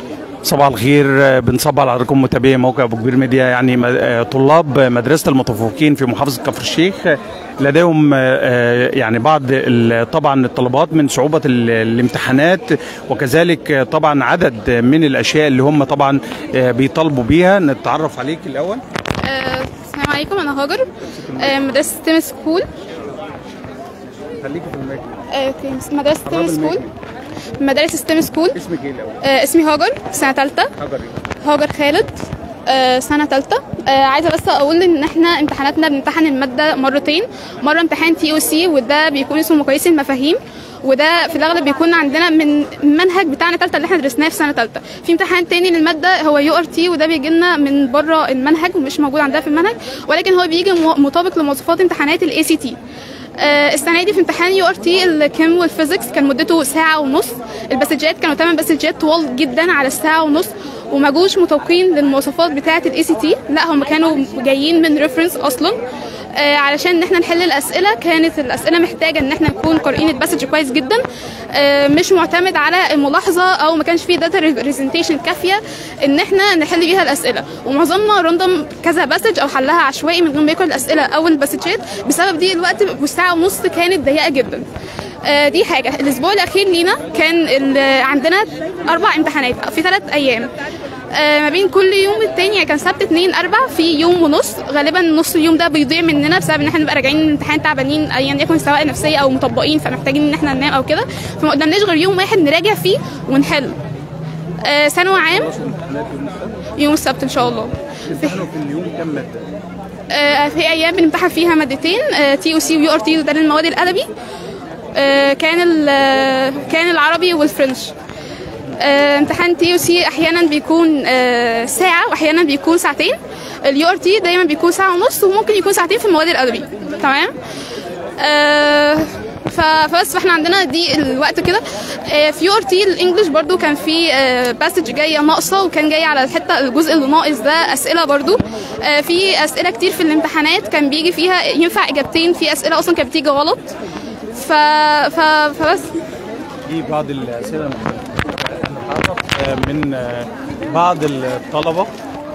صباح الخير آه، بنصب على حضراتكم متابعي موقع ابو كبير ميديا يعني م- آه، طلاب مدرسه المتفوقين في محافظه كفر الشيخ آه، لديهم آه، آه، يعني بعض ال- طبعا الطلبات من صعوبه ال- الامتحانات وكذلك آه، طبعا عدد من الاشياء اللي هم طبعا آه، بيطالبوا بيها نتعرف عليك الاول آه، السلام عليكم انا هاجر آه، مدرسة ستيم سكول خليكي في المايك آه، اوكي مدرسة ستيم قرب سكول المايك. مدارس ستيم سكول اسمك ايه الاول آه، اسمي هاجر سنة تالتة حجر هاجر خالد آه، سنة تالتة آه، عايزة بس أقول إن إحنا امتحاناتنا بنمتحن المادة مرتين مرة امتحان تي أو سي وده بيكون اسمه مقاييس المفاهيم وده في الأغلب بيكون عندنا من المنهج بتاعنا تالتة اللي إحنا درسناه في سنة تالتة في امتحان تاني للمادة هو يو ار تي وده بيجي لنا من بره المنهج ومش موجود عندنا في المنهج ولكن هو بيجي مو- مطابق لمواصفات امتحانات الاي سي تي آه، السنه دي في امتحان يو ار تي الكيم والفيزيكس كان مدته ساعه ونص الباسجات كانوا 8 باسجات طوال جدا على الساعه ونص وما جوش مطابقين للمواصفات بتاعه الاي سي تي لا هم كانوا جايين من ريفرنس اصلا آه، علشان ان احنا نحل الاسئله كانت الاسئله محتاجه ان احنا نكون قارئين الباسج كويس جدا آه، مش معتمد على الملاحظه او ما كانش فيه داتا ريبريزنتيشن كافيه ان احنا نحل بيها الاسئله ومعظمنا راندوم كذا باسج او حلها عشوائي من غير ما يقرا الاسئله او الباسجات بسبب دي الوقت والساعه ونص كانت ضيقه جدا آه، دي حاجه الاسبوع الاخير لينا كان ال- عندنا اربع امتحانات في ثلاث ايام آه، ما بين كل يوم والتاني يعني كان سبت اتنين اربع في يوم ونص غالبا نص اليوم ده بيضيع مننا بسبب ان احنا نبقى راجعين من الامتحان تعبانين ايا يكن سواء نفسيه او مطبقين فمحتاجين ان احنا ننام او كده فما قدامناش غير يوم واحد نراجع فيه ونحل آه، ثانوي عام يوم السبت ان شاء الله في, في اليوم كم ماده آه، في ايام بنمتحن فيها مادتين تي او سي ويو ار تي ده للمواد الادبي آه، كان ال- آه، كان العربي والفرنش آه، امتحان تي او سي احيانا بيكون آه، ساعه واحيانا بيكون ساعتين اليو ار تي دايما بيكون ساعه ونص وممكن يكون ساعتين في المواد الادبي تمام آه، ف- فبس فاحنا عندنا دي الوقت كده آه، في يو ار تي الانجليش برضو كان في باسج جايه ناقصه وكان جاي على الحته الجزء اللي ناقص ده اسئله برضو آه، في اسئله كتير في الامتحانات كان بيجي فيها ينفع اجابتين في اسئله اصلا كانت بتيجي غلط ف... ف... فبس دي بعض الاسئله المختلفه نتعرف آه، من آه، بعض الطلبه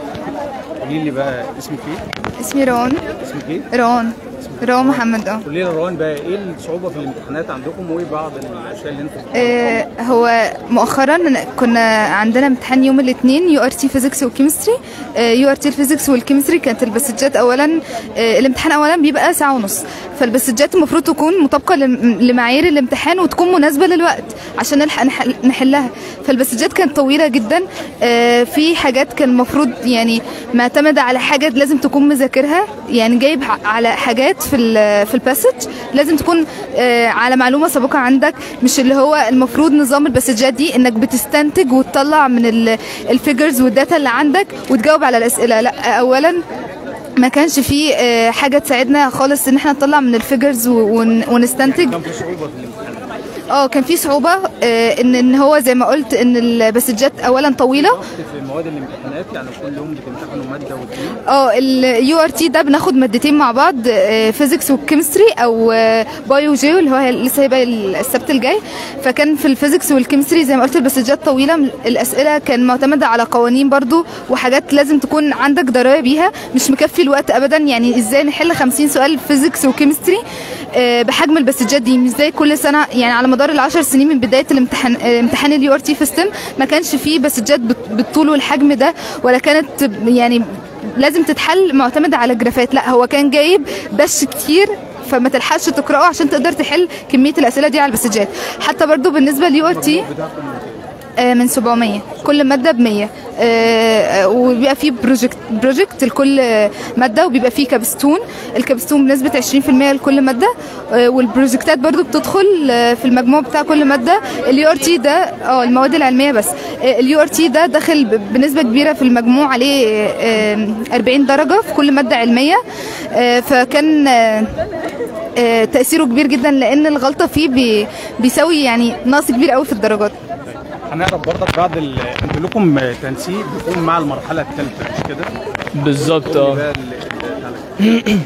قولي لي بقى اسمك ايه؟ اسمي روان اسمك ايه؟ روان روان محمد اه قولي لي روان بقى ايه الصعوبه في الامتحانات عندكم وايه بعض الاشياء اللي انتم آه، هو مؤخرا كنا عندنا امتحان يوم الاثنين يو ار تي فيزيكس وكيمستري يو ار تي الفيزيكس والكيمستري كانت البسجات اولا آه، الامتحان اولا بيبقى ساعه ونص فالبسجات المفروض تكون مطابقه لم- لمعايير الامتحان وتكون مناسبه للوقت عشان نلحق نحل- نحلها فالبسجات كانت طويله جدا آه، في حاجات كان المفروض يعني معتمده على حاجه لازم تكون مذاكرها يعني جايب ح- على حاجات في ال في الباسج لازم تكون آه، على معلومه سابقه عندك مش اللي هو المفروض نظام الباسجات دي انك بتستنتج وتطلع من الفيجرز والداتا اللي عندك وتجاوب على الاسئله لا اولا ما كانش فيه آه، حاجه تساعدنا خالص ان احنا نطلع من الفيجرز ون- ونستنتج كان في صعوبه في الامتحان اه كان في صعوبه آه، ان ان هو زي ما قلت ان الباسجات اولا طويله ضغط في مواد الامتحانات يعني كل يوم بتمتحنوا ماده واثنين اه اليو ار تي ده بناخد مادتين مع بعض فيزيكس وكيمستري او بايو جيو اللي هو لسه هيبقى السبت الجاي فكان في الفيزيكس والكيمستري زي ما قلت البسجات طويله الاسئله كان معتمده على قوانين برضو وحاجات لازم تكون عندك درايه بيها مش مكفي الوقت ابدا يعني ازاي نحل 50 سؤال فيزيكس وكيمستري آه، بحجم البسجات دي مش زي كل سنه يعني على مدار العشر سنين من بدايه الامتحان آه، امتحان اليو ار تي في ستيم ما كانش فيه بسجات بت- بالطول والحجم ده ولا كانت يعني لازم تتحل معتمدة على جرافات لا هو كان جايب دش كتير فما تلحقش تقراه عشان تقدر تحل كميه الاسئله دي على البسجات حتى برضو بالنسبه لليو ار تي من 700 كل ماده ب 100 آه، وبيبقى فيه بروجكت بروجكت لكل ماده وبيبقى فيه كابستون الكابستون بنسبه 20% لكل ماده آه، والبروجكتات برضو بتدخل آه، في المجموع بتاع كل ماده اليو ار تي ده اه المواد العلميه بس اليو ار تي ده داخل ب- بنسبه كبيره في المجموع عليه آه، 40 درجه في كل ماده علميه آه، فكان آه، آه، تاثيره كبير جدا لان الغلطه فيه بي- بيساوي يعني نقص كبير قوي في الدرجات هنعرف برضك بعد ال... انتوا لكم تنسيق بيكون مع المرحله الثالثه مش كده؟ بالظبط قولي اه بقى ال- ال-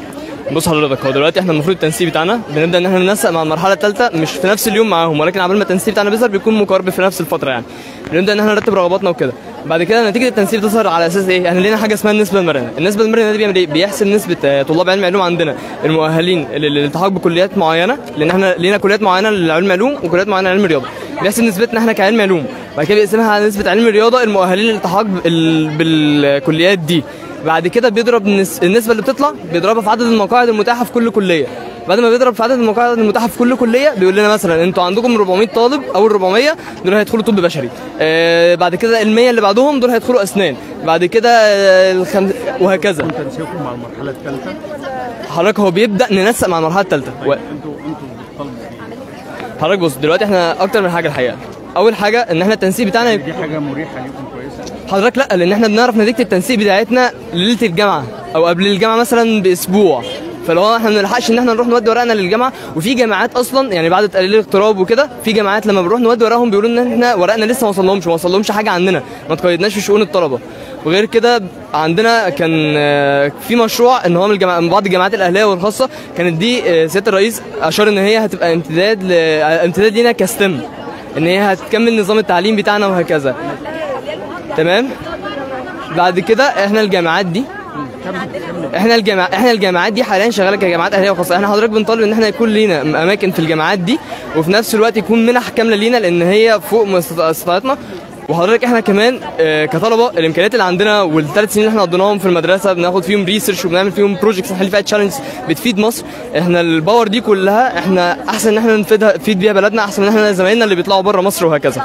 بص حضرتك هو دلوقتي احنا المفروض التنسيق بتاعنا بنبدا ان احنا ننسق مع المرحله الثالثه مش في نفس اليوم معاهم ولكن عبال ما التنسيق بتاعنا بيظهر بيكون مقارب في نفس الفتره يعني بنبدا ان احنا نرتب رغباتنا وكده بعد كده نتيجه التنسيق بتظهر على اساس ايه احنا لينا حاجه اسمها النسبه المرنه النسبه المرنه دي بيعمل ايه بيحسب نسبه آه، طلاب علم علوم عندنا المؤهلين لل- للالتحاق بكليات معينه لان احنا لينا كليات معينه لعلم علوم وكليات معينه لعلم رياضه بيحسب نسبتنا احنا كعلم علوم بعد كده بيقسمها على نسبه علم الرياضه المؤهلين للالتحاق بال- بالكليات دي بعد كده بيضرب النس- النسبه اللي بتطلع بيضربها في عدد المقاعد المتاحه في كل كليه بعد ما بيضرب في عدد المقاعد المتاحه في كل كليه بيقول لنا مثلا انتوا عندكم 400 طالب او ال 400 دول هيدخلوا طب بشري آه بعد كده ال 100 اللي بعدهم دول هيدخلوا اسنان بعد كده آه الخم... وهكذا تنسيقكم مع المرحله الثالثه حضرتك هو بيبدا ننسق مع المرحله الثالثه و... انتوا انتوا بتطالبوا بإيه؟ حضرتك بص دلوقتي احنا اكتر من حاجه الحقيقه اول حاجه ان احنا التنسيق بتاعنا يبقى دي حاجه مريحه ليكم كويسه حضرتك لا لان احنا بنعرف نتيجه التنسيق بتاعتنا ليله الجامعه او قبل الجامعه مثلا باسبوع فلو احنا ما بنلحقش ان احنا نروح نودي ورقنا للجامعه وفي جامعات اصلا يعني بعد تقليل الاغتراب وكده في جامعات لما بنروح نودي ورقهم بيقولوا ان احنا ورقنا لسه ما وصلهمش ما وصلهمش حاجه عننا ما تقيدناش في شؤون الطلبه وغير كده عندنا كان آه، في مشروع ان هو من, الجامعة من بعض الجامعات الاهليه والخاصه كانت دي آه، سياده الرئيس اشار ان هي هتبقى امتداد ل... امتداد لينا كستم ان هي هتكمل نظام التعليم بتاعنا وهكذا تمام بعد كده احنا الجامعات دي احنا الجامع احنا الجامعات دي حاليا شغاله كجامعات اهليه وخاصه احنا حضرتك بنطالب ان احنا يكون لينا اماكن في الجامعات دي وفي نفس الوقت يكون منح كامله لينا لان هي فوق مست- استطاعتنا وحضرتك احنا كمان آه، كطلبه الامكانيات اللي عندنا والثلاث سنين اللي احنا قضيناهم في المدرسه بناخد فيهم ريسيرش وبنعمل فيهم بروجكتس نحل فيها تشالنج بتفيد مصر احنا الباور دي كلها احنا احسن ان احنا نفيدها نفيد بيها بلدنا احسن من احنا زمايلنا اللي بيطلعوا بره مصر وهكذا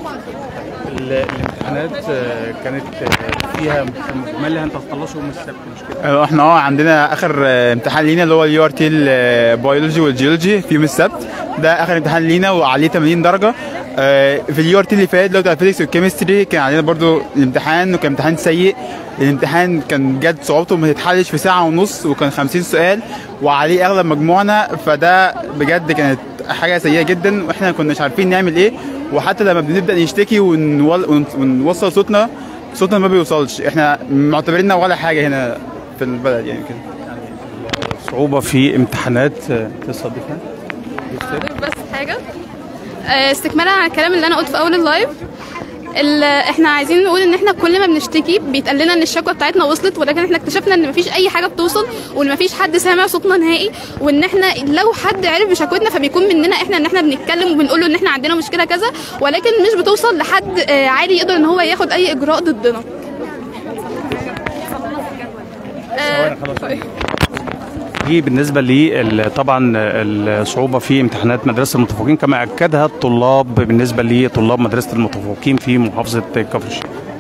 ال- الامتحانات آه، كانت آه، فيها مجملها انت هتخلصوا يوم السبت مش كده؟ آه، احنا اه عندنا اخر آه، امتحان لينا اللي هو اليو ار تي البيولوجي والجيولوجي في يوم السبت ده اخر امتحان لينا وعليه 80 درجه آه، في اليو ار تي اللي فات اللي هو بتاع الفيزيكس والكيمستري كان علينا برضو الامتحان وكان امتحان سيء الامتحان كان بجد صعوبته ما تتحلش في ساعه ونص وكان 50 سؤال وعليه اغلب مجموعنا فده بجد كانت حاجه سيئه جدا واحنا ما كناش عارفين نعمل ايه وحتى لما بنبدا نشتكي ونول- ون- ونوصل صوتنا صوتنا ما بيوصلش احنا معتبريننا ولا حاجه هنا في البلد يعني كده صعوبه في امتحانات آه، تصدقها بس حاجه آه، استكمالا على الكلام اللي انا قلته في اول اللايف ال- احنا عايزين نقول ان احنا كل ما بنشتكي بيتقال لنا ان الشكوى بتاعتنا وصلت ولكن احنا اكتشفنا ان مفيش اي حاجه بتوصل وان مفيش حد سامع صوتنا نهائي وان احنا لو حد عرف بشكوتنا فبيكون مننا احنا ان احنا بنتكلم وبنقول له ان احنا عندنا مشكله كذا ولكن مش بتوصل لحد آه، عادي يقدر ان هو ياخد اي اجراء ضدنا آه، طيب. دي بالنسبه لي ال- طبعا الصعوبه في امتحانات مدرسه المتفوقين كما اكدها الطلاب بالنسبه لطلاب مدرسه المتفوقين في محافظه كفر الشيخ